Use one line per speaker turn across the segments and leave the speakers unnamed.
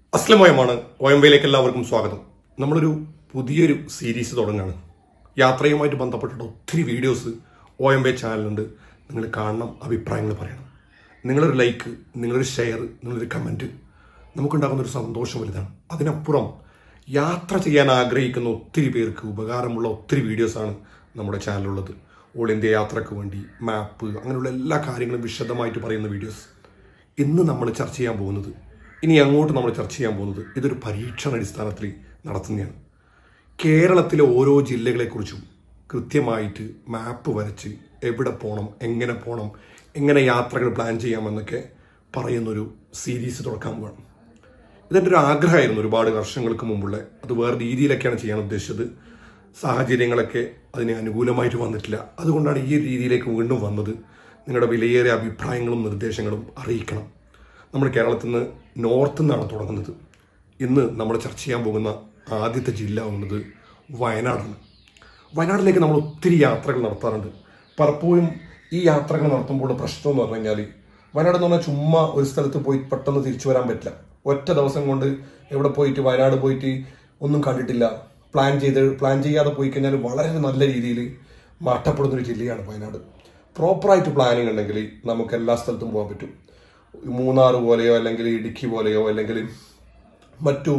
അസ്ലമയമാണ് ഒയമ്പയിലേക്ക് എല്ലാവർക്കും സ്വാഗതം നമ്മളൊരു പുതിയൊരു സീരീസ് തുടങ്ങുകയാണ് യാത്രയുമായിട്ട് ബന്ധപ്പെട്ടിട്ട് ഒത്തിരി വീഡിയോസ് ഒയമ്പെ ചാനലുണ്ട് നിങ്ങൾ കാണണം അഭിപ്രായങ്ങൾ പറയണം നിങ്ങളൊരു ലൈക്ക് നിങ്ങളൊരു ഷെയർ നിങ്ങളൊരു കമൻറ്റ് നമുക്കുണ്ടാകുന്ന ഒരു സന്തോഷം വലുതാണ് അതിനപ്പുറം യാത്ര ചെയ്യാൻ ആഗ്രഹിക്കുന്ന ഒത്തിരി പേർക്ക് ഉപകാരമുള്ള ഒത്തിരി വീഡിയോസാണ് നമ്മുടെ ചാനലുള്ളത് ഓൾ ഇന്ത്യ യാത്രയ്ക്ക് വേണ്ടി മാപ്പ് അങ്ങനെയുള്ള എല്ലാ കാര്യങ്ങളും വിശദമായിട്ട് പറയുന്ന വീഡിയോസ് ഇന്ന് നമ്മൾ ചർച്ച ചെയ്യാൻ പോകുന്നത് ഇനി അങ്ങോട്ട് നമ്മൾ ചർച്ച ചെയ്യാൻ പോകുന്നത് ഇതൊരു പരീക്ഷണ അടിസ്ഥാനത്തിൽ നടത്തുന്നതാണ് കേരളത്തിലെ ഓരോ ജില്ലകളെക്കുറിച്ചും കൃത്യമായിട്ട് മാപ്പ് വരച്ച് എവിടെ പോകണം എങ്ങനെ പോകണം എങ്ങനെ യാത്രകൾ പ്ലാൻ ചെയ്യാമെന്നൊക്കെ പറയുന്നൊരു സീരീസ് തുടക്കാൻ പോകണം ഇതെൻ്റെ ഒരു ആഗ്രഹമായിരുന്നു ഒരുപാട് വർഷങ്ങൾക്ക് മുമ്പുള്ള അത് വേറെ രീതിയിലൊക്കെയാണ് ചെയ്യാൻ ഉദ്ദേശിച്ചത് സാഹചര്യങ്ങളൊക്കെ അതിന് അനുകൂലമായിട്ട് വന്നിട്ടില്ല അതുകൊണ്ടാണ് ഈ രീതിയിലേക്ക് വീണ്ടും വന്നത് നിങ്ങളുടെ വിലയേറിയ അഭിപ്രായങ്ങളും നിർദ്ദേശങ്ങളും അറിയിക്കണം നമ്മൾ കേരളത്തിൽ നിന്ന് നോർത്ത് നിന്നാണ് തുടങ്ങുന്നത് ഇന്ന് നമ്മൾ ചർച്ച ചെയ്യാൻ പോകുന്ന ആദ്യത്തെ ജില്ല ആവുന്നത് വയനാടാണ് വയനാട്ടിലേക്ക് നമ്മൾ ഒത്തിരി യാത്രകൾ നടത്താറുണ്ട് പലപ്പോഴും ഈ യാത്രകൾ നടത്തുമ്പോൾ പ്രശ്നം എന്ന് പറഞ്ഞു കഴിഞ്ഞാൽ വയനാട് എന്ന് പറഞ്ഞാൽ ചുമ്മാ ഒരു സ്ഥലത്ത് പോയി പെട്ടെന്ന് തിരിച്ചു വരാൻ പറ്റില്ല ഒറ്റ ദിവസം കൊണ്ട് എവിടെ പോയിട്ട് വയനാട് പോയിട്ട് ഒന്നും കണ്ടിട്ടില്ല പ്ലാൻ ചെയ്ത് പ്ലാൻ ചെയ്യാതെ പോയി കഴിഞ്ഞാൽ വളരെ നല്ല രീതിയിൽ മാറ്റപ്പെടുന്ന ഒരു ജില്ലയാണ് വയനാട് പ്രോപ്പറായിട്ട് പ്ലാനിങ് ഉണ്ടെങ്കിൽ നമുക്ക് എല്ലാ സ്ഥലത്തും പോകാൻ പറ്റും മൂന്നാർ പോലെയോ അല്ലെങ്കിൽ ഇടുക്കി പോലെയോ അല്ലെങ്കിൽ മറ്റു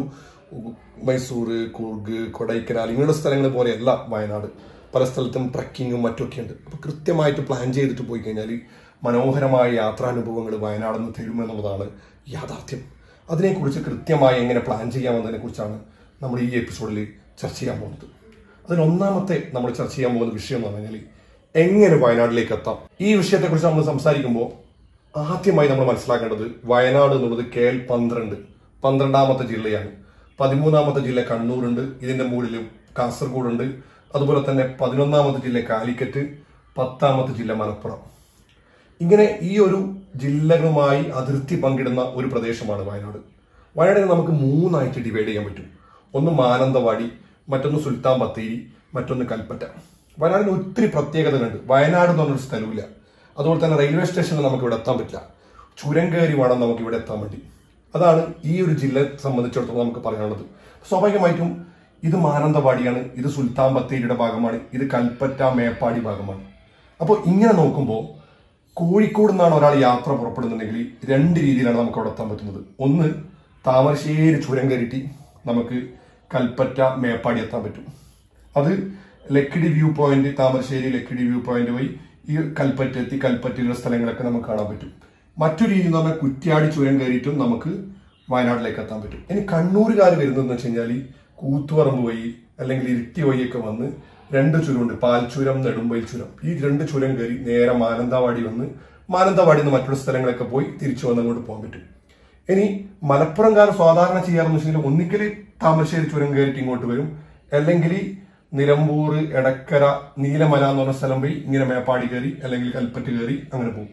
മൈസൂർ കൂർഗ് കൊടൈക്കനാൽ ഇങ്ങനെയുള്ള സ്ഥലങ്ങൾ പോലെയല്ല വയനാട് പല സ്ഥലത്തും ട്രക്കിങ്ങും മറ്റൊക്കെ ഉണ്ട് അപ്പോൾ കൃത്യമായിട്ട് പ്ലാൻ ചെയ്തിട്ട് പോയി കഴിഞ്ഞാൽ മനോഹരമായ യാത്രാനുഭവങ്ങൾ വയനാട് നിന്ന് തരുമെന്നുള്ളതാണ് യാഥാർത്ഥ്യം അതിനെക്കുറിച്ച് കൃത്യമായി എങ്ങനെ പ്ലാൻ ചെയ്യാമെന്നതിനെ കുറിച്ചാണ് നമ്മൾ ഈ എപ്പിസോഡിൽ ചർച്ച ചെയ്യാൻ പോകുന്നത് അതിൽ ഒന്നാമത്തെ നമ്മൾ ചർച്ച ചെയ്യാൻ പോകുന്ന വിഷയം എന്ന് പറഞ്ഞാൽ എങ്ങനെ വയനാട്ടിലേക്ക് എത്താം ഈ വിഷയത്തെക്കുറിച്ച് നമ്മൾ സംസാരിക്കുമ്പോൾ ആദ്യമായി നമ്മൾ മനസ്സിലാക്കേണ്ടത് വയനാട് എന്നുള്ളത് കെ എൽ പന്ത്രണ്ട് പന്ത്രണ്ടാമത്തെ ജില്ലയാണ് പതിമൂന്നാമത്തെ ജില്ല കണ്ണൂരുണ്ട് ഇതിന്റെ മുകളിലും കാസർഗോഡ് ഉണ്ട് അതുപോലെ തന്നെ പതിനൊന്നാമത്തെ ജില്ല കാലിക്കറ്റ് പത്താമത്തെ ജില്ല മലപ്പുറം ഇങ്ങനെ ഈ ഒരു ജില്ലകളുമായി അതിർത്തി പങ്കിടുന്ന ഒരു പ്രദേശമാണ് വയനാട് വയനാടിനെ നമുക്ക് മൂന്നായിട്ട് ഡിവൈഡ് ചെയ്യാൻ പറ്റും ഒന്ന് മാനന്തവാടി മറ്റൊന്ന് സുൽത്താൻ ബത്തേരി മറ്റൊന്ന് കൽപ്പറ്റ വയനാടിന് ഒത്തിരി പ്രത്യേകതകളുണ്ട് വയനാട് എന്ന് പറഞ്ഞൊരു സ്ഥലമില്ല അതുപോലെ തന്നെ റെയിൽവേ സ്റ്റേഷനിൽ നമുക്ക് ഇവിടെ എത്താൻ പറ്റില്ല ചുരം കയറി വേണം നമുക്ക് ഇവിടെ എത്താൻ വേണ്ടി അതാണ് ഈ ഒരു ജില്ലയെ സംബന്ധിച്ചിടത്തോളം നമുക്ക് പറയാനുള്ളത് സ്വാഭാവികമായിട്ടും ഇത് മാനന്തവാടിയാണ് ഇത് സുൽത്താൻ ബത്തേരിയുടെ ഭാഗമാണ് ഇത് കൽപ്പറ്റ മേപ്പാടി ഭാഗമാണ് അപ്പോൾ ഇങ്ങനെ നോക്കുമ്പോൾ കോഴിക്കോട് നിന്നാണ് ഒരാൾ യാത്ര പുറപ്പെടുന്നുണ്ടെങ്കിൽ രണ്ട് രീതിയിലാണ് നമുക്ക് അവിടെ എത്താൻ പറ്റുന്നത് ഒന്ന് താമരശ്ശേരി ചുരം കയറിയിട്ട് നമുക്ക് കൽപ്പറ്റ മേപ്പാടി എത്താൻ പറ്റും അത് Lakkidi view point Thamarassery Lakkidi view point വഴി ഈ കൽപ്പറ്റ എത്തി കൽപ്പറ്റയിലുള്ള സ്ഥലങ്ങളൊക്കെ നമുക്ക് കാണാൻ പറ്റും മറ്റൊരു രീതി എന്ന് പറഞ്ഞാൽ കുറ്റ്യാടി ചുരം കയറിയിട്ടും നമുക്ക് വയനാട്ടിലേക്ക് എത്താൻ പറ്റും ഇനി കണ്ണൂരുകാർ വരുന്നതെന്ന് വെച്ച് കഴിഞ്ഞാൽ കൂത്തുപറമ്പ് വഴി അല്ലെങ്കിൽ ഇരിട്ടി വഴിയൊക്കെ വന്ന് രണ്ട് ചുരമുണ്ട് പാൽച്ചുരം നെടുമ്പയിൽ ചുരം ഈ രണ്ട് ചുരം കയറി നേരെ മാനന്തവാടി വന്ന് മാനന്തവാടി നിന്ന് മറ്റുള്ള സ്ഥലങ്ങളൊക്കെ പോയി തിരിച്ചു വന്ന് അങ്ങോട്ട് പോകാൻ പറ്റും ഇനി മലപ്പുറംകാർ സാധാരണ ചെയ്യാറെന്ന് വെച്ചാൽ ഒന്നിക്കൽ താമരശ്ശേരി ചുരം കയറിയിട്ട് ഇങ്ങോട്ട് വരും അല്ലെങ്കിൽ നിലമ്പൂർ എടക്കര നീലമല എന്ന് പറഞ്ഞ സ്ഥലം പോയി ഇങ്ങനെ മേപ്പാടി കയറി അല്ലെങ്കിൽ കൽപ്പറ്റ് കയറി അങ്ങനെ പോകും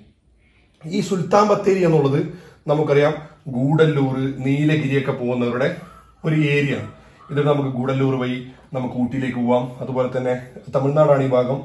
ഈ സുൽത്താൻ ബത്തേരി എന്നുള്ളത് നമുക്കറിയാം ഗൂഡല്ലൂർ നീലഗിരിയൊക്കെ പോകുന്നവരുടെ ഒരു ഏരിയ ആണ് ഇത് നമുക്ക് ഗൂഡല്ലൂർ വഴി നമുക്ക് ഊട്ടിയിലേക്ക് പോവാം അതുപോലെ തന്നെ തമിഴ്നാടാണ് ഈ ഭാഗം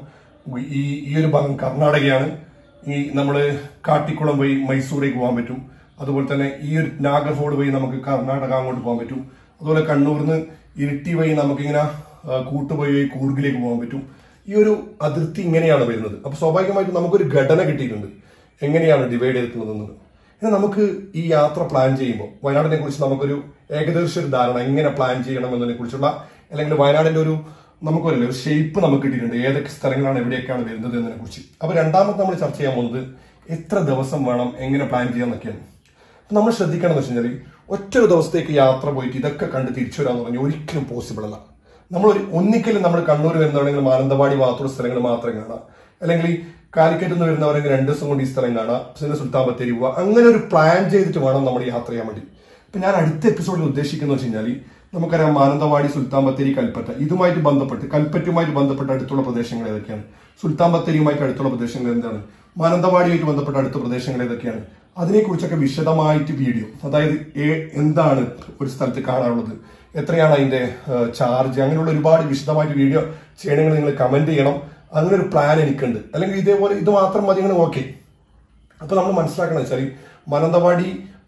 ഈ ഈ ഒരു ഭാഗം കർണാടകയാണ് ഈ നമ്മൾ കാട്ടിക്കുളം വഴി മൈസൂരേക്ക് പോകാൻ പറ്റും അതുപോലെ തന്നെ ഈ ഒരു നാഗർഹോഡ് വഴി നമുക്ക് കർണാടക അങ്ങോട്ട് പോകാൻ പറ്റും അതുപോലെ കണ്ണൂരിൽ നിന്ന് ഇരിട്ടി വഴി നമുക്കിങ്ങനെ കൂട്ടുപോയി വഴി കൂർഗിലേക്ക് പോകാൻ പറ്റും ഈ ഒരു അതിർത്തി ഇങ്ങനെയാണ് വരുന്നത് അപ്പൊ സ്വാഭാവികമായിട്ടും നമുക്കൊരു ഘടന കിട്ടിയിട്ടുണ്ട് എങ്ങനെയാണ് ഡിവൈഡ് ചെയ്തിട്ടുള്ളത് ഇനി നമുക്ക് ഈ യാത്ര പ്ലാൻ ചെയ്യുമ്പോൾ വയനാടിനെ കുറിച്ച് നമുക്കൊരു ഏകദേശം ഒരു ധാരണ എങ്ങനെ പ്ലാൻ ചെയ്യണം എന്നതിനെ കുറിച്ചുള്ള അല്ലെങ്കിൽ വയനാടിന്റെ ഒരു നമുക്കൊരു ഒരു ഷേപ്പ് നമുക്ക് കിട്ടിയിട്ടുണ്ട് ഏതൊക്കെ സ്ഥലങ്ങളാണ് എവിടെയൊക്കെയാണ് വരുന്നത് എന്നതിനെ കുറിച്ച് അപ്പൊ രണ്ടാമത് നമ്മൾ ചർച്ച ചെയ്യാൻ പോകുന്നത് എത്ര ദിവസം വേണം എങ്ങനെ പ്ലാൻ ചെയ്യാന്നൊക്കെയാണ് അപ്പൊ നമ്മൾ ശ്രദ്ധിക്കണം എന്ന് വെച്ച് കഴിഞ്ഞാൽ ഒറ്റ ഒരു ദിവസത്തേക്ക് യാത്ര പോയിട്ട് ഇതൊക്കെ കണ്ട് തിരിച്ചു വരാന്ന് പറഞ്ഞാൽ ഒരിക്കലും പോസിബിൾ അല്ല നമ്മൾ ഒരു ഒന്നിക്കലും നമ്മൾ കണ്ണൂർ വരുന്നവരെങ്കിൽ മാനന്തവാടി ഭാഗത്തുള്ള സ്ഥലങ്ങൾ മാത്രം കാണാം അല്ലെങ്കിൽ കാലിക്കറ്റ് നിന്ന് വരുന്നവരെങ്കിൽ രണ്ട് ദിവസം കൊണ്ട് ഈ സ്ഥലം കാണാം പിന്നെ സുൽത്താൻ ബത്തേരി പോവുക അങ്ങനെ ഒരു പ്ലാൻ ചെയ്തിട്ട് വേണം നമ്മൾ യാത്ര ചെയ്യാൻ വേണ്ടി ഇപ്പൊ ഞാൻ അടുത്ത എപ്പിസോഡിൽ ഉദ്ദേശിക്കുന്നത് വെച്ച് കഴിഞ്ഞാൽ നമുക്കറിയാം മാനന്തവാടി സുൽത്താൻ ബത്തേരി കൽപ്പറ്റ ഇതുമായിട്ട് ബന്ധപ്പെട്ട് കൽപ്പറ്റയുമായിട്ട് ബന്ധപ്പെട്ട അടുത്തുള്ള പ്രദേശങ്ങൾ ഏതൊക്കെയാണ് സുൽത്താൻ ബത്തേരിയുമായിട്ട് അടുത്തുള്ള പ്രദേശങ്ങൾ എന്താണ് മാനന്തവാടിയുമായിട്ട് ബന്ധപ്പെട്ട അടുത്ത പ്രദേശങ്ങൾ ഏതൊക്കെയാണ് അതിനെക്കുറിച്ചൊക്കെ വിശദമായിട്ട് വീഡിയോ അതായത് എന്താണ് ഒരു സ്ഥലത്ത് കാണാനുള്ളത് എത്രയാണ് അതിന്റെ ചാർജ് അങ്ങനെയുള്ള ഒരുപാട് വിശദമായിട്ട് വീഡിയോ ചെയ്യണമെങ്കിൽ നിങ്ങൾ കമന്റ് ചെയ്യണം അങ്ങനെ ഒരു പ്ലാൻ എനിക്കുണ്ട് അല്ലെങ്കിൽ ഇതേപോലെ ഇത് മാത്രം മതി അങ്ങനെ ഓക്കെ അപ്പൊ നമ്മൾ മനസ്സിലാക്കണം വെച്ചാൽ മാനന്തവാടി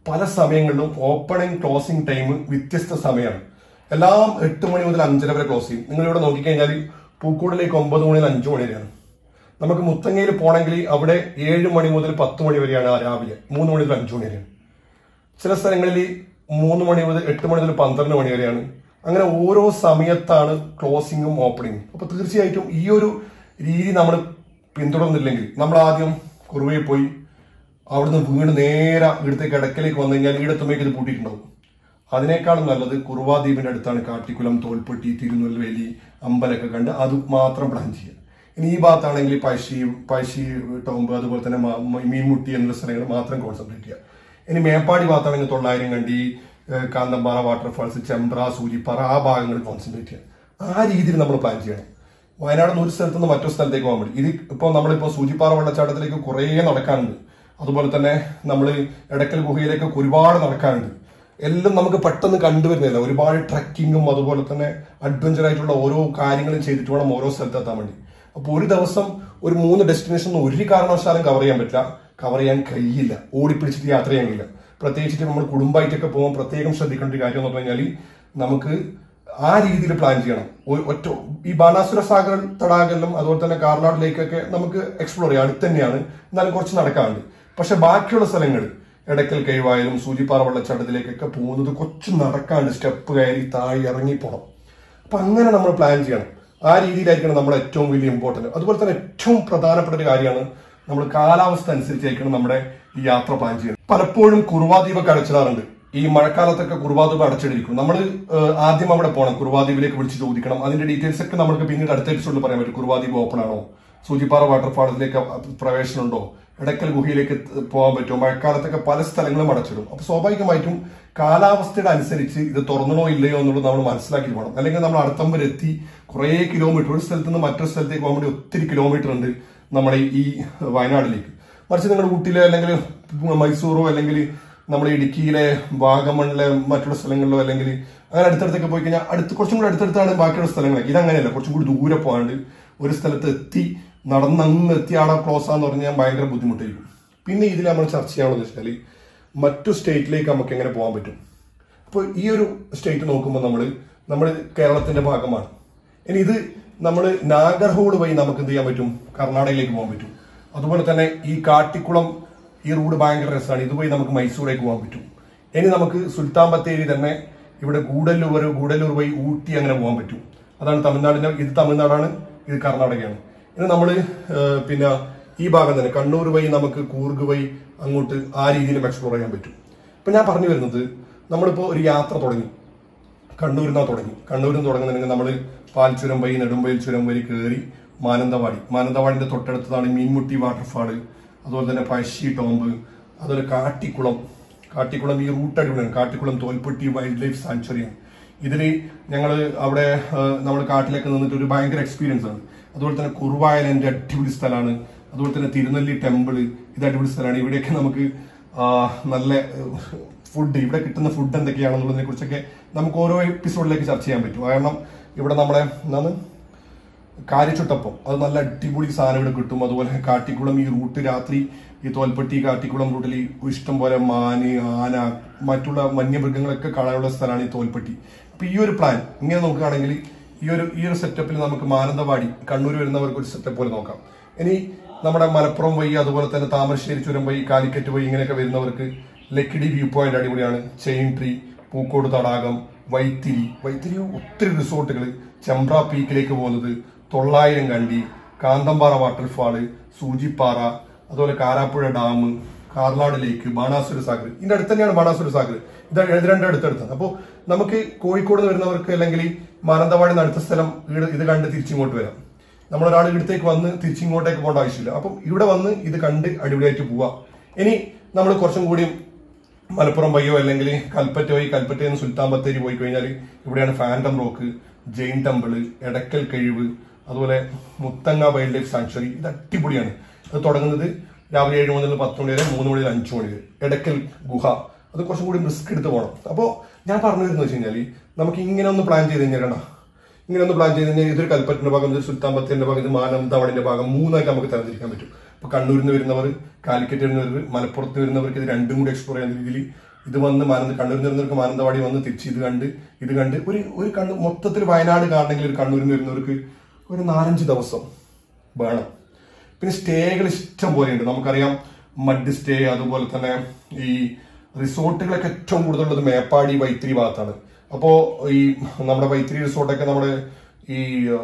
പല സമയങ്ങളിലും ഓപ്പണിംഗ് ക്ലോസിംഗ് ടൈം വ്യത്യസ്ത സമയമാണ് എല്ലാം എട്ട് മണി മുതൽ അഞ്ചര വരെ ക്ലോസ് ചെയ്യും നിങ്ങൾ ഇവിടെ നോക്കിക്കഴിഞ്ഞാൽ പൂക്കോടിലേക്ക് ഒമ്പത് മണി മുതൽ അഞ്ചു മണി വരെയാണ് നമുക്ക് മുത്തങ്ങയിൽ പോകണമെങ്കിൽ അവിടെ ഏഴ് മണി മുതൽ പത്ത് മണി വരെയാണ് ആ രാവിലെ മൂന്ന് മണി മുതൽ അഞ്ചു മണി വരെയാണ് ചില സ്ഥലങ്ങളിൽ മൂന്ന് മണി മുതൽ എട്ട് മണി മുതൽ പന്ത്രണ്ട് മണി വരെയാണ് അങ്ങനെ ഓരോ സമയത്താണ് ക്ലോസിങ്ങും ഓപ്പണിങ്ങും അപ്പൊ തീർച്ചയായിട്ടും ഈ ഒരു രീതി നമ്മൾ പിന്തുടർന്നില്ലെങ്കിൽ നമ്മൾ ആദ്യം കുറുവയിൽ പോയി അവിടുന്ന് വീണ് നേരെ ഇവിടുത്തേക്ക് ഇടക്കലേക്ക് വന്നു കഴിഞ്ഞാൽ ഈടത്തുമ്പോഴേക്ക് ഇത് പൂട്ടിയിട്ടുണ്ടാവും അതിനേക്കാളും നല്ലത് കുറുവാദ്വീപിന്റെ അടുത്താണ് കാട്ടിക്കുളം തോൽപ്പെട്ടി തിരുനെൽവേലി അമ്പലമൊക്കെ കണ്ട് അത് മാത്രം പ്ലാൻ ചെയ്യുക ഇനി ഈ ഭാഗത്താണെങ്കിൽ പഴശ്ശി പഴശ്ശി ടോമ്പ് അതുപോലെ തന്നെ മ- മ- മീൻമുട്ടി എന്നുള്ള സ്ഥലങ്ങൾ മാത്രം കോൺസെൻട്രേറ്റ് ചെയ്യുക ഇനി മേപ്പാടി ഭാഗത്താണെങ്കിൽ തൊള്ളായിരം കണ്ടി ഏഹ് കാന്തമ്പാറ വാട്ടർഫാൾസ് ചെമ്പ്ര സൂചിപ്പാറ ആ ഭാഗങ്ങൾ കോൺസെൻട്രേറ്റ് ചെയ്യുക ആ രീതിയിൽ നമ്മൾ പ്ലാൻ ചെയ്യണം വയനാട് നിന്ന് ഒരു സ്ഥലത്ത് നിന്ന് മറ്റൊരു സ്ഥലത്തേക്ക് പോകാൻ വേണ്ടി ഇത് ഇപ്പോൾ നമ്മളിപ്പോൾ സൂചിപ്പാറ വെള്ളച്ചാട്ടത്തിലേക്ക് കുറേ നടക്കാനുണ്ട് അതുപോലെ തന്നെ നമ്മൾ എടക്കൽ ഗുഹയിലേക്ക് ഒരുപാട് നടക്കാനുണ്ട് എല്ലാം നമുക്ക് പെട്ടെന്ന് കണ്ടുവരുന്നില്ല ഒരുപാട് ട്രക്കിങ്ങും അതുപോലെ തന്നെ അഡ്വഞ്ചർ ആയിട്ടുള്ള ഓരോ കാര്യങ്ങളും ചെയ്തിട്ട് വേണം ഓരോ സ്ഥലത്ത് എത്താൻ വേണ്ടി അപ്പോൾ ഒരു ദിവസം ഒരു മൂന്ന് ഡെസ്റ്റിനേഷൻ ഒന്നും ഒരു കാരണവശാലും കവർ ചെയ്യാൻ പറ്റില്ല കവർ ചെയ്യാൻ കഴിയില്ല ഓടിപ്പിടിച്ചിട്ട് യാത്ര ചെയ്യാൻ കഴിയില്ല പ്രത്യേകിച്ചിട്ട് നമ്മൾ കുടുംബമായിട്ടൊക്കെ പോകുമ്പോൾ പ്രത്യേകം ശ്രദ്ധിക്കേണ്ട ഒരു കാര്യം എന്ന് പറഞ്ഞു കഴിഞ്ഞാൽ നമുക്ക് ആ രീതിയിൽ പ്ലാൻ ചെയ്യണം ഒ- ഒറ്റ ഈ ബാണാസുര സാഗർ തടാകെല്ലാം അതുപോലെ തന്നെ കാർനാട് ലേക്കൊക്കെ നമുക്ക് എക്സ്പ്ലോർ ചെയ്യാം അടുത്ത് തന്നെയാണ് എന്നാലും കുറച്ച് നടക്കാറുണ്ട് പക്ഷെ ബാക്കിയുള്ള സ്ഥലങ്ങൾ എടക്കൽ കൈവായാലും സൂചിപ്പാറ വെള്ളച്ചാട്ടത്തിലേക്കൊക്കെ പോകുന്നത് കുറച്ച് നടക്കാണ്ട് സ്റ്റെപ്പ് കയറി താഴെ ഇറങ്ങി പോകണം അപ്പൊ അങ്ങനെ നമ്മൾ പ്ലാൻ ചെയ്യണം ആ രീതിയിലായിരിക്കണം നമ്മുടെ ഏറ്റവും വലിയ ഇമ്പോർട്ടന്റ് അതുപോലെ തന്നെ ഏറ്റവും പ്രധാനപ്പെട്ട ഒരു കാര്യമാണ് നമ്മൾ കാലാവസ്ഥ അനുസരിച്ചായിരിക്കണം നമ്മുടെ ഈ യാത്ര പ്ലാൻ ചെയ്യുന്നത് പലപ്പോഴും കുറുവാദ്വീപൊക്കെ അടച്ചിടാറുണ്ട് ഈ മഴക്കാലത്തൊക്കെ കുറുവാദ്വീപ് അടച്ചിടിരിക്കും നമ്മൾ ആദ്യം അവിടെ പോകണം കുറുവാദ്വീപിലേക്ക് വിളിച്ച് ചോദിക്കണം അതിന്റെ ഡീറ്റെയിൽസ് ഒക്കെ നമുക്ക് പിന്നീട് അടുത്ത എപ്പിസോഡിൽ പറയാൻ പറ്റും കുറുവാദ്വീപ് ഓപ്പൺ ആണോ സൂചിപ്പാറ വാട്ടർഫാളിലേക്ക് പ്രവേശനമുണ്ടോ എടക്കൽ ഗുഹയിലേക്ക് ത- പോകാൻ പറ്റുമോ മഴക്കാലത്തൊക്കെ പല സ്ഥലങ്ങളും അടച്ചിടും അപ്പൊ സ്വാഭാവികമായിട്ടും കാലാവസ്ഥയുടെ അനുസരിച്ച് ഇത് തുറന്നണോ ഇല്ലയോ എന്നുള്ളത് നമ്മൾ മനസ്സിലാക്കി പോകണം അല്ലെങ്കിൽ നമ്മൾ അടുത്തം വരെ എത്തി കുറേ കിലോമീറ്റർ ഒരു സ്ഥലത്ത് നിന്ന് മറ്റൊരു സ്ഥലത്തേക്ക് പോകാൻ വേണ്ടി ഒത്തിരി കിലോമീറ്റർ ഉണ്ട് നമ്മുടെ ഈ വയനാട്ടിലേക്ക് മറിച്ച് നിങ്ങൾ ഊട്ടിയിലെ അല്ലെങ്കിൽ മൈസൂറോ അല്ലെങ്കിൽ നമ്മുടെ ഇടുക്കിയിലെ വാഗമണിലെ മറ്റുള്ള സ്ഥലങ്ങളിലോ അല്ലെങ്കിൽ അങ്ങനെ അടുത്തടുത്തൊക്കെ പോയി കഴിഞ്ഞാൽ അടുത്ത് കുറച്ചും കൂടി അടുത്തടുത്താണ് ബാക്കിയുള്ള സ്ഥലങ്ങളൊക്കെ ഇതങ്ങനെയല്ല കുറച്ചും കൂടി ദൂരെ പോകാണ്ട് ഒരു സ്ഥലത്ത് എത്തി നടന്നങ്ങ് എത്തി ആടെ ക്ലോസ് ആന്ന് പറഞ്ഞാൽ ഭയങ്കര ബുദ്ധിമുട്ടായിരിക്കും പിന്നെ ഇതിൽ നമ്മൾ ചർച്ച ചെയ്യാനുള്ളത് വെച്ചാൽ മറ്റു സ്റ്റേറ്റിലേക്ക് നമുക്ക് എങ്ങനെ പോകാൻ പറ്റും അപ്പോൾ ഈ ഒരു സ്റ്റേറ്റ് നോക്കുമ്പോൾ നമ്മൾ നമ്മൾ കേരളത്തിന്റെ ഭാഗമാണ് ഇനി ഇത് നമ്മൾ നാഗർഹോൾ വഴി നമുക്ക് എന്ത് ചെയ്യാൻ പറ്റും കർണാടകയിലേക്ക് പോകാൻ പറ്റും അതുപോലെ തന്നെ ഈ കാട്ടിക്കുളം ഈ റൂട്ട് ഭയങ്കര രസമാണ് ഇതുവഴി നമുക്ക് മൈസൂരേക്ക് പോകാൻ പറ്റും ഇനി നമുക്ക് സുൽത്താൻ ബത്തേരി തന്നെ ഇവിടെ ഗൂഡല്ലൂർ ഗൂഡല്ലൂർ വഴി ഊട്ടി അങ്ങനെ പോകാൻ പറ്റും അതാണ് തമിഴ്നാടിന്റെ ഇത് തമിഴ്നാടാണ് ഇത് കർണാടകയാണ് ഇത് നമ്മൾ പിന്നെ ഈ ഭാഗം തന്നെ കണ്ണൂർ വഴി നമുക്ക് കൂർഗ് വഴി അങ്ങോട്ട് ആ രീതിയിലും എക്സ്പ്ലോർ ചെയ്യാൻ പറ്റും ഇപ്പൊ ഞാൻ പറഞ്ഞു വരുന്നത് നമ്മളിപ്പോ ഒരു യാത്ര തുടങ്ങി കണ്ണൂരിൽ നിന്നാ തുടങ്ങി കണ്ണൂരിൽ നിന്ന് തുടങ്ങുന്നുണ്ടെങ്കിൽ നമ്മൾ പാൽച്ചുരം വഴി നെടുമ്പയിൽ ചുരം വഴി കയറി മാനന്തവാടി മാനന്തവാടിന്റെ തൊട്ടടുത്തതാണ് മീൻമുട്ടി വാട്ടർഫാള് അതുപോലെ തന്നെ പഴശ്ശി ടോമ്പ് അതുപോലെ കാട്ടിക്കുളം കാട്ടിക്കുളം ഈ റൂട്ട് അടിപൊളിയാണ് കാട്ടിക്കുളം തോൽപ്പെട്ടി വൈൽഡ് ലൈഫ് സാങ്ച്വറിയാണ് ഇതിൽ ഞങ്ങൾ അവിടെ നമ്മൾ കാട്ടിലൊക്കെ നിന്നിട്ട് ഒരു ഭയങ്കര എക്സ്പീരിയൻസ് ആണ് അതുപോലെ തന്നെ കുറുവായലന്റെ അടിപൊളി സ്ഥലമാണ് അതുപോലെ തന്നെ തിരുനെല്ലി ടെമ്പിൾ ഇത് അടിപൊളി സ്ഥലമാണ് ഇവിടെയൊക്കെ നമുക്ക് ആ, നല്ല ഫുഡ് ഇവിടെ കിട്ടുന്ന ഫുഡ് എന്തൊക്കെയാണെന്നുള്ളതിനെ കുറിച്ചൊക്കെ നമുക്ക് ഓരോ എപ്പിസോഡിലേക്ക് ചർച്ച ചെയ്യാൻ പറ്റും കാരണം ഇവിടെ നമ്മളെ എന്താണ് കാര്യച്ചുട്ടപ്പം അത് നല്ല അടിപൊളി സാധനം ഇവിടെ കിട്ടും അതുപോലെ കാട്ടിക്കുളം ഈ റൂട്ട് രാത്രി ഈ തോൽപ്പെട്ടി കാട്ടിക്കുളം റൂട്ടിൽ ഈ ഇഷ്ടം പോലെ മാന് ആന മറ്റുള്ള വന്യമൃഗങ്ങളൊക്കെ കാണാനുള്ള സ്ഥലമാണ് ഈ തോൽപ്പെട്ടി അപ്പൊ ഈ ഒരു പ്ലാൻ ഇങ്ങനെ നോക്കുകയാണെങ്കിൽ ഈ ഒരു ഈ ഒരു സെറ്റപ്പിൽ നമുക്ക് മാനന്തവാടി കണ്ണൂർ വരുന്നവർക്ക് ഒരു സെറ്റപ്പ് പോലെ നോക്കാം ഇനി നമ്മുടെ മലപ്പുറം വഴി അതുപോലെ തന്നെ താമരശ്ശേരി ചുരം വഴി കാലിക്കറ്റ് വഴി ഇങ്ങനെയൊക്കെ വരുന്നവർക്ക് ലക്കിടി വ്യൂ പോയിന്റ് അടിപൊളിയാണ് ചെയിൻ ട്രീ പൂക്കോട് തടാകം വൈത്തിരി വൈത്തിരി ഒത്തിരി റിസോർട്ടുകൾ ചെമ്പ്ര പീക്കിലേക്ക് പോകുന്നത് തൊള്ളായിരം കണ്ടി കാന്തമ്പാറ വാട്ടർഫാള് സൂചിപ്പാറ അതുപോലെ കാരാപ്പുഴ ഡാം കാർലാട് ലേക്ക് ബാണാസുര സാഗർ ഇതിന്റെ അടുത്ത് തന്നെയാണ് ബാണാസുര സാഗർ ഇത് ഇത് രണ്ടും അടുത്തടുത്താണ് അപ്പോൾ നമുക്ക് കോഴിക്കോട് നിന്ന് വരുന്നവർക്ക് അല്ലെങ്കിൽ മാനന്തവാടി നിന്ന് അടുത്ത സ്ഥലം ഈട് ഇത് കണ്ട് തിരിച്ചിങ്ങോട്ട് വരാം നമ്മളൊരാൾ ഇവിടത്തേക്ക് വന്ന് തിരിച്ചിങ്ങോട്ടേക്ക് പോകേണ്ട ആവശ്യമില്ല അപ്പം ഇവിടെ വന്ന് ഇത് കണ്ട് അടിപൊളിയായിട്ട് പോവാം ഇനി നമ്മൾ കുറച്ചും കൂടി മലപ്പുറം വഴിയോ അല്ലെങ്കിൽ കൽപ്പറ്റ വഴി കൽപ്പറ്റയിൽ നിന്ന് സുൽത്താൻ ബത്തേരി പോയി കഴിഞ്ഞാൽ ഇവിടെയാണ് phantom rock Jain temple Edakkal കഴിവ് അതുപോലെ മുത്തങ്ങ വൈൽഡ് ലൈഫ് സാങ്ച്വറി ഇത് അടിപൊളിയാണ് അത് തുടങ്ങുന്നത് രാവിലെ ഏഴ് മുതൽ പത്ത് മണി വരെ മൂന്ന് മണി മുതൽ അഞ്ച് മണി വരെ എടക്കൽ ഗുഹ അത് കുറച്ചും കൂടി റിസ്ക് എടുത്ത് പോകണം അപ്പോൾ ഞാൻ പറഞ്ഞു വരുന്നത് വെച്ച് കഴിഞ്ഞാൽ നമുക്ക് ഇങ്ങനെ ഒന്ന് പ്ലാൻ ചെയ്ത് കഴിഞ്ഞാൽ കണ്ട ഇങ്ങനെ ഒന്ന് പ്ലാൻ ചെയ്ത് കഴിഞ്ഞാൽ ഇതൊരു കൽപ്പറ്റയുടെ ഭാഗം ഇതൊരു സുൽത്താൻ ബത്തേരിന്റെ ഭാഗം ഇത് മാനന്തവാടിന്റെ ഭാഗം മൂന്നായിട്ട് നമുക്ക് തരംതിരിക്കാൻ പറ്റും ഇപ്പൊ കണ്ണൂരിൽ നിന്ന് വരുന്നവർ കാലിക്കറ്റ് വരുന്നവർ മലപ്പുറത്ത് വരുന്നവർക്ക് ഇത് രണ്ടും കൂടി എക്സ്പ്ലോർ ചെയ്യുന്ന രീതിയിൽ ഇത് വന്ന് മാനന്ത കണ്ണൂരിൽ നിന്ന് മാനന്തവാടി വന്ന് തിരിച്ച് ഇത് കണ്ട് ഇത് കണ്ട് ഒരു ഒരു കണ്ണ് മൊത്തത്തിൽ വയനാട് കാണണമെങ്കിൽ ഒരു കണ്ണൂരിൽ നിന്ന് വരുന്നവർക്ക് ഒരു നാലഞ്ച് ദിവസം വേണം പിന്നെ സ്റ്റേകൾ ഇഷ്ടം പോലെയുണ്ട് നമുക്കറിയാം മഡ് സ്റ്റേ അതുപോലെ തന്നെ ഈ റിസോർട്ടുകളൊക്കെ ഏറ്റവും കൂടുതലുള്ളത് മേപ്പാടി വൈത്തിരി ഭാഗത്താണ് അപ്പോ ഈ നമ്മുടെ വൈത്തിരി റിസോർട്ടൊക്കെ നമ്മുടെ ഈ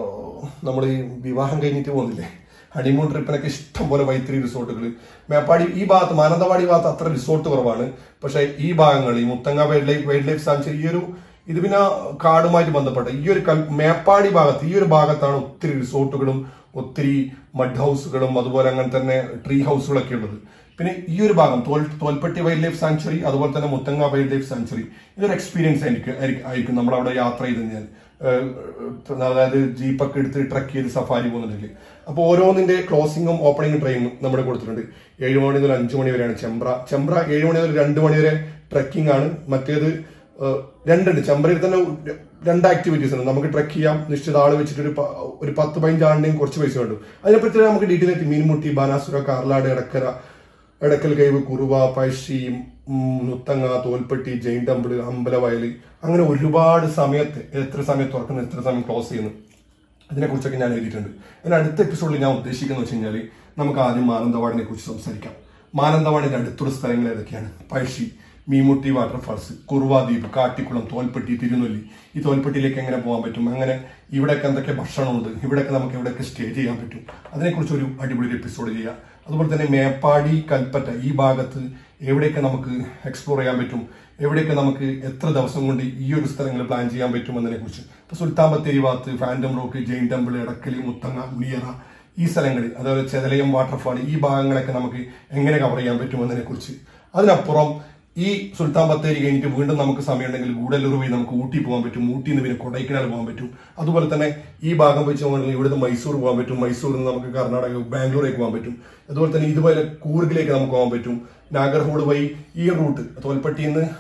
നമ്മൾ ഈ വിവാഹം കഴിഞ്ഞിട്ട് പോകുന്നില്ലേ ഹണിമൂൺ ട്രിപ്പിനൊക്കെ ഇഷ്ടം പോലെ വൈത്തിരി റിസോർട്ടുകൾ മേപ്പാടി ഈ ഭാഗത്ത് മാനന്തവാടി ഭാഗത്ത് അത്ര റിസോർട്ട് കുറവാണ് പക്ഷെ ഈ ഭാഗങ്ങൾ ഈ Muthanga wildlife wildlife sanctuary ഈ ഒരു ഇത് പിന്നെ കാടുമായിട്ട് ബന്ധപ്പെട്ട ഈ ഒരു കൽ- മേപ്പാടി ഭാഗത്ത് ഈ ഒരു ഭാഗത്താണ് ഒത്തിരി റിസോർട്ടുകളും ഒത്തിരി മഡ് ഹൗസുകളും അതുപോലെ അങ്ങനെ തന്നെ ട്രീ ഹൗസുകളൊക്കെ ഉള്ളത് പിന്നെ ഈ ഒരു ഭാഗം തോൽ തോൽപ്പെട്ടി വൈൽഡ് ലൈഫ് സാങ്ച്വറി അതുപോലെ തന്നെ മുത്തങ്ങ വൈൽഡ് ലൈഫ് സാങ്ച്വറി ഇതൊരു എക്സ്പീരിയൻസ് എനിക്ക് ആയിരിക്കും- ആയിരിക്കും നമ്മളവിടെ യാത്ര ചെയ്ത് കഴിഞ്ഞാൽ ഏഹ്, അതായത് ജീപ്പൊക്കെ എടുത്ത് ട്രക്ക് ചെയ്ത് സഫാരി പോകുന്നുണ്ടെങ്കിൽ അപ്പോൾ ഓരോന്നിന്റെ ക്ലോസിങ്ങും ഓപ്പണിംഗും ട്രെയിനും നമ്മുടെ കൊടുത്തിട്ടുണ്ട് ഏഴ് മണി മുതൽ അഞ്ചു മണി വരെയാണ് ചെമ്പ്ര ചെമ്പ്ര ഏഴ് മണി മുതൽ രണ്ട് മണി വരെ ട്രക്കിംഗ് ആണ് മറ്റേത് ഏഹ്, രണ്ടുണ്ട് ചെമ്പ്രയിൽ തന്നെ രണ്ട് ആക്ടിവിറ്റീസ് ഉണ്ട് നമുക്ക് ട്രക്ക് ചെയ്യാം നിശ്ചിത ആള് വെച്ചിട്ട് ഒരു പ- ഒരു പത്ത് പതിനഞ്ച് ആളിന്റെയും കുറച്ച് പൈസ വേണ്ടു അതിനെപ്പറ്റി നമുക്ക് ഡീറ്റെയിൽ ആയിട്ട് മീൻമുട്ടി ബാനാസുര കാർലാട് എടക്കര എടക്കൽ കൈവ് കുറുവ പഴശ്ശി ഉം, മുത്തങ്ങ തോൽപ്പെട്ടി ജെയിൻ ടെമ്പിൾ അമ്പലവയൽ അങ്ങനെ ഒരുപാട് സമയത്ത് എത്ര സമയം തുറക്കുന്നു എത്ര സമയം ക്ലോസ് ചെയ്യുന്നു അതിനെക്കുറിച്ചൊക്കെ ഞാൻ എഴുതിയിട്ടുണ്ട് അതിന് അടുത്ത എപ്പിസോഡിൽ ഞാൻ ഉദ്ദേശിക്കുന്നത് വെച്ച് കഴിഞ്ഞാൽ നമുക്ക് ആദ്യം മാനന്തവാടിനെ കുറിച്ച് സംസാരിക്കാം മാനന്തവാടിന്റെ അടുത്തുള്ള സ്ഥലങ്ങൾ ഏതൊക്കെയാണ് പഴശ്ശി മീമുട്ടി വാട്ടർഫാൾസ് കുറുവ ദ്വീപ് കാട്ടിക്കുളം തോൽപ്പെട്ടി തിരുനെല്ലി ഈ തോൽപ്പെട്ടിയിലേക്ക് എങ്ങനെ പോകാൻ പറ്റും അങ്ങനെ ഇവിടെയൊക്കെ എന്തൊക്കെ ഭക്ഷണമുണ്ട് ഇവിടെയൊക്കെ നമുക്ക് എവിടെയൊക്കെ സ്റ്റേ ചെയ്യാൻ പറ്റും അതിനെക്കുറിച്ച് ഒരു അടിപൊളി ഒരു എപ്പിസോഡ് ചെയ്യാം അതുപോലെ തന്നെ മേപ്പാടി കൽപ്പറ്റ ഈ ഭാഗത്ത് എവിടെയൊക്കെ നമുക്ക് എക്സ്പ്ലോർ ചെയ്യാൻ പറ്റും എവിടെയൊക്കെ നമുക്ക് എത്ര ദിവസം കൊണ്ട് ഈ ഒരു സ്ഥലങ്ങൾ പ്ലാൻ ചെയ്യാൻ പറ്റും എന്നതിനെ കുറിച്ച് ഇപ്പൊ സുൽത്താൻ ബത്തേരി ഭാഗത്ത് ഫാൻറ്റം റോക്ക് ജെയിൻ ടെമ്പിൾ എടക്കലി മുത്തങ്ങ ഉളിയറ ഈ സ്ഥലങ്ങളിൽ അതുപോലെ ചെതലയം വാട്ടർഫാൾ ഈ ഭാഗങ്ങളൊക്കെ നമുക്ക് എങ്ങനെ കവർ ചെയ്യാൻ പറ്റും എന്നതിനെ കുറിച്ച് അതിനപ്പുറം ഈ സുൽത്താൻ ബത്തേരി കഴിഞ്ഞിട്ട് വീണ്ടും നമുക്ക് സമയമുണ്ടെങ്കിൽ ഗൂഡല്ലൂർ വഴി നമുക്ക് ഊട്ടി പോകാൻ പറ്റും ഊട്ടിയിൽ നിന്ന് പിന്നെ കൊടൈക്കനാൽ പോകാൻ പറ്റും അതുപോലെ തന്നെ ഈ ഭാഗം വെച്ച് നോക്കുകയാണെങ്കിൽ ഇവിടുന്ന് മൈസൂർ പോകാൻ പറ്റും മൈസൂരിൽ നിന്ന് നമുക്ക് കർണാടക ബാംഗ്ലൂരേക്ക് പോകാൻ പറ്റും അതുപോലെ തന്നെ ഇതുപോലെ കൂർഗിലേക്ക് നമുക്ക് പോകാൻ പറ്റും നാഗർഹോൾ വഴി ഈ റൂട്ട് തോൽപ്പെട്ടിയിൽ നിന്ന്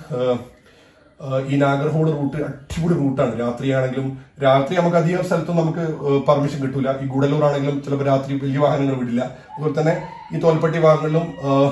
ആഹ് ഈ നാഗർഹോൾ റൂട്ട് അടിപൊളി റൂട്ടാണ് രാത്രിയാണെങ്കിലും രാത്രി നമുക്ക് അധികം സ്ഥലത്തും നമുക്ക് പെർമിഷൻ കിട്ടൂല ഈ ഗുഡല്ലൂർ ആണെങ്കിലും ചിലപ്പോൾ രാത്രി വലിയ വാഹനങ്ങൾ വിടില്ല അതുപോലെ തന്നെ ഈ തോൽപ്പെട്ടി ഭാഗങ്ങളിലും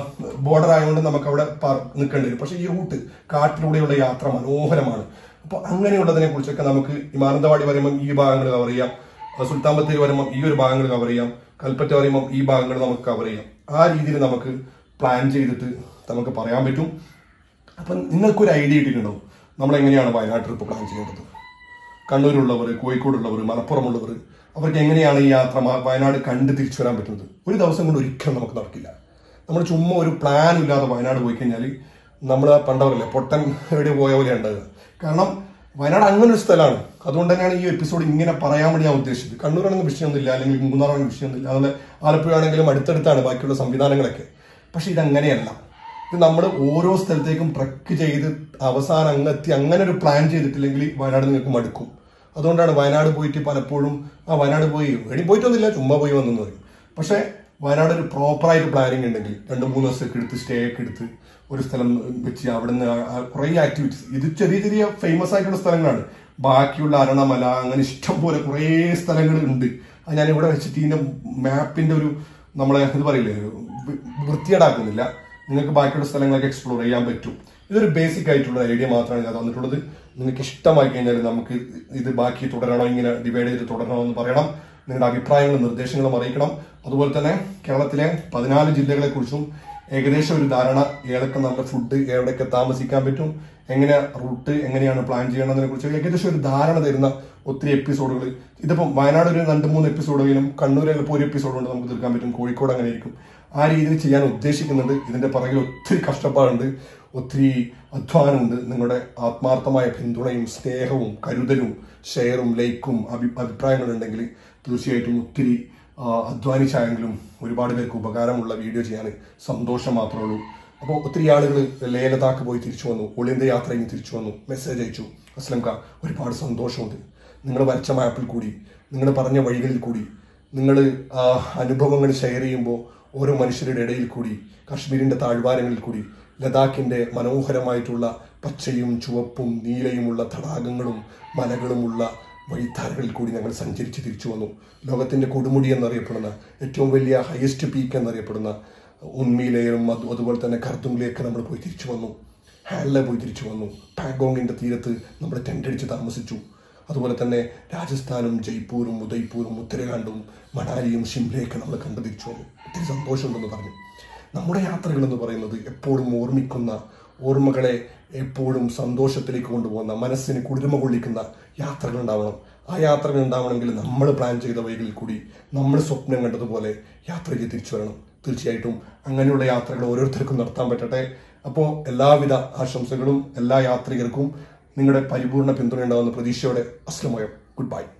ബോർഡർ ആയതുകൊണ്ട് നമുക്ക് അവിടെ നിൽക്കേണ്ടി വരും പക്ഷേ ഈ റൂട്ട് കാട്ടിലൂടെയുള്ള യാത്ര മനോഹരമാണ് അപ്പോൾ അങ്ങനെയുള്ളതിനെ കുറിച്ചൊക്കെ നമുക്ക് ഈ മാനന്തവാടി വരുമ്പം ഈ ഭാഗങ്ങൾ കവർ ചെയ്യാം ആ സുൽത്താൻ ബത്തേരി വരുമ്പം ഈ ഒരു ഭാഗങ്ങൾ കവർ ചെയ്യാം കൽപ്പറ്റ പറയുമ്പം ഈ ഭാഗങ്ങൾ നമുക്ക് കവർ ചെയ്യാം ആ രീതിയിൽ നമുക്ക് പ്ലാൻ ചെയ്തിട്ട് നമുക്ക് പറയാൻ പറ്റും അപ്പം നിങ്ങൾക്കൊരു ഐഡിയ കിട്ടിയിട്ടുണ്ടോ നമ്മൾ എങ്ങനെയാണ് വയനാട് ട്രിപ്പ് പ്ലാൻ ചെയ്യേണ്ടത് കണ്ണൂരുള്ളവർ കോഴിക്കോടുള്ളവർ മലപ്പുറമുള്ളവർ അവർക്ക് എങ്ങനെയാണ് ഈ യാത്ര മ- വയനാട് കണ്ട് തിരിച്ചു വരാൻ പറ്റുന്നത് ഒരു ദിവസം കൊണ്ട് ഒരിക്കലും നമുക്ക് നടക്കില്ല നമ്മൾ ചുമ്മാ ഒരു പ്ലാൻ ഇല്ലാതെ വയനാട് പോയി കഴിഞ്ഞാൽ നമ്മൾ പണ്ടവരല്ലേ പൊട്ടൻ എവിടെ പോയ പോലെ ഉണ്ടാകുക കാരണം വയനാട് അങ്ങനെ ഒരു സ്ഥലമാണ് അതുകൊണ്ട് തന്നെയാണ് ഈ എപ്പിസോഡ് ഇങ്ങനെ പറയാൻ വേണ്ടി ഞാൻ ഉദ്ദേശിച്ചത് കണ്ണൂരാണെങ്കിൽ വിഷയമൊന്നുമില്ല അല്ലെങ്കിൽ മൂന്നാറാണെങ്കിൽ വിഷയമൊന്നുമില്ല അതുപോലെ ആലപ്പുഴ ആണെങ്കിലും അടുത്തടുത്താണ് ബാക്കിയുള്ള സംവിധാനങ്ങളൊക്കെ പക്ഷെ ഇതങ്ങനെയല്ല ഇത് നമ്മൾ ഓരോ സ്ഥലത്തേക്കും ട്രക്ക് ചെയ്ത് അവസാനം അങ്ങെത്തി അങ്ങനെ ഒരു പ്ലാൻ ചെയ്തിട്ടില്ലെങ്കിൽ വയനാട് നിങ്ങൾക്ക് മടുക്കും അതുകൊണ്ടാണ് വയനാട് പോയിട്ട് പലപ്പോഴും ആ വയനാട് പോയി എവിടെ പോയിട്ടൊന്നുമില്ല ചുമ്മാ പോയി വന്നെന്ന് പറയും പക്ഷേ വയനാട് ഒരു പ്രോപ്പറായിട്ട് പ്ലാനിങ് ഉണ്ടെങ്കിൽ രണ്ട് മൂന്ന് ദിവസമൊക്കെ എടുത്ത് സ്റ്റേ ഒക്കെ എടുത്ത് ഒരു സ്ഥലം വെച്ച് അവിടെ നിന്ന് കുറേ ആക്ടിവിറ്റീസ് ഇത് ചെറിയ ചെറിയ ഫേമസ് ആയിട്ടുള്ള സ്ഥലങ്ങളാണ് ബാക്കിയുള്ള അരണമല അങ്ങനെ ഇഷ്ടം പോലെ കുറേ സ്ഥലങ്ങൾ ഉണ്ട് അത് ഞാൻ ഇവിടെ വെച്ചിട്ട് ഇതിന്റെ മാപ്പിന്റെ ഒരു നമ്മളെ ഇത് പറയില്ലേ ഒരു വൃ- വൃത്തികേടാക്കുന്നില്ല നിങ്ങൾക്ക് ബാക്കിയുള്ള സ്ഥലങ്ങളൊക്കെ എക്സ്പ്ലോർ ചെയ്യാൻ പറ്റും ഇതൊരു ബേസിക് ആയിട്ടുള്ള ഐഡിയ മാത്രമാണ് ഞാൻ തന്നിട്ടുള്ളത് നിങ്ങൾക്ക് ഇഷ്ടമായി കഴിഞ്ഞാൽ നമുക്ക് ഇത് ബാക്കി തുടരണോ ഇങ്ങനെ ഡിവൈഡ് ചെയ്ത് തുടരണോ എന്ന് പറയണം നിങ്ങളുടെ അഭിപ്രായങ്ങളും നിർദ്ദേശങ്ങളും അറിയിക്കണം അതുപോലെ തന്നെ കേരളത്തിലെ പതിനാല് ജില്ലകളെ കുറിച്ചും ഏകദേശം ഒരു ധാരണ ഏതൊക്കെ നമ്മുടെ ഫുഡ് എവിടെയൊക്കെ താമസിക്കാൻ പറ്റും എങ്ങനെ റൂട്ട് എങ്ങനെയാണ് പ്ലാൻ ചെയ്യണമെന്നതിനെ കുറിച്ച് ഏകദേശം ഒരു ധാരണ തരുന്ന ഒത്തിരി എപ്പിസോഡുകൾ ഇതിപ്പം വയനാട് ഒരു രണ്ട് മൂന്ന് എപ്പിസോഡുകളും കണ്ണൂർ ചിലപ്പോൾ ഒരു എപ്പിസോഡ് കൊണ്ട് നമുക്ക് തീർക്കാൻ പറ്റും കോഴിക്കോട് അങ്ങനെ ആയിരിക്കും ആ രീതിയിൽ ചെയ്യാൻ ഉദ്ദേശിക്കുന്നുണ്ട് ഇതിന്റെ പുറകിൽ ഒത്തിരി കഷ്ടപ്പാടുണ്ട് ഒത്തിരി അധ്വാനമുണ്ട് നിങ്ങളുടെ ആത്മാർത്ഥമായ പിന്തുണയും സ്നേഹവും കരുതലും ഷെയറും ലൈക്കും അഭി അഭിപ്രായങ്ങളുണ്ടെങ്കിൽ തീർച്ചയായിട്ടും ഒത്തിരി ആ, അധ്വാനിച്ചായെങ്കിലും ഒരുപാട് പേർക്ക് ഉപകാരമുള്ള വീഡിയോ ചെയ്യാൻ സന്തോഷം മാത്രമേ ഉള്ളൂ അപ്പോൾ ഒത്തിരി ആളുകൾ ലേലതാക്ക് പോയി തിരിച്ചു വന്നു ഒളിന്റെ യാത്ര കഴിഞ്ഞ് തിരിച്ചു വന്നു മെസ്സേജ് അയച്ചു അസ്ലംക ഒരുപാട് സന്തോഷമുണ്ട് നിങ്ങൾ വരച്ച മാപ്പിൽ കൂടി നിങ്ങൾ പറഞ്ഞ വഴികളിൽ കൂടി നിങ്ങൾ അനുഭവങ്ങൾ ഷെയർ ചെയ്യുമ്പോൾ ഓരോ മനുഷ്യരുടെ ഇടയിൽ കൂടി കാശ്മീരിന്റെ താഴ്വാരങ്ങളിൽ കൂടി ലഡാക്കിന്റെ മനോഹരമായിട്ടുള്ള പച്ചയും ചുവപ്പും നീലയുമുള്ള തടാകങ്ങളും മലകളുമുള്ള വഴിത്താരകളിൽ കൂടി ഞങ്ങൾ സഞ്ചരിച്ച് തിരിച്ചു വന്നു ലോകത്തിന്റെ കൊടുമുടി എന്നറിയപ്പെടുന്ന ഏറ്റവും വലിയ ഹയസ്റ്റ് പീക്ക് എന്നറിയപ്പെടുന്ന ഉന്മിയിലെയും അത് അതുപോലെ തന്നെ കർത്തുമിലേക്ക് നമ്മൾ പോയി തിരിച്ചു വന്നു ഹാലിലെ പോയി തിരിച്ചു വന്നു പാഗോങ്ങിന്റെ തീരത്ത് നമ്മൾ ടെൻ്റ് അടിച്ച് താമസിച്ചു അതുപോലെ തന്നെ രാജസ്ഥാനും ജയ്പൂരും ഉദയ്പൂരും ഉത്തരാഖണ്ഡും മണാലിയും ഷിംലയൊക്കെ നമ്മൾ കണ്ടു തിരിച്ചു വന്നു ഒത്തിരി സന്തോഷമുണ്ടെന്ന് പറഞ്ഞു നമ്മുടെ യാത്രകൾ എന്ന് പറയുന്നത് എപ്പോഴും ഓർമ്മിക്കുന്ന ഓർമ്മകളെ എപ്പോഴും സന്തോഷത്തിലേക്ക് കൊണ്ടുപോകുന്ന മനസ്സിന് കുളിർമ കൊള്ളിക്കുന്ന യാത്രകൾ ഉണ്ടാവണം ആ യാത്രകൾ ഉണ്ടാവണമെങ്കിൽ നമ്മൾ പ്ലാൻ ചെയ്ത വഴികളിൽ കൂടി നമ്മൾ സ്വപ്നം കണ്ടതുപോലെ യാത്ര ചെയ്ത് തിരിച്ചു വരണം തീർച്ചയായിട്ടും അങ്ങനെയുള്ള യാത്രകൾ ഓരോരുത്തർക്കും നടത്താൻ പറ്റട്ടെ അപ്പോൾ എല്ലാവിധ ആശംസകളും എല്ലാ യാത്രികർക്കും നിങ്ങളുടെ പരിപൂർണ പിന്തുണ ഉണ്ടാകുന്ന പ്രതീക്ഷയോടെ അസ്ലമോയം ഗുഡ് ബൈ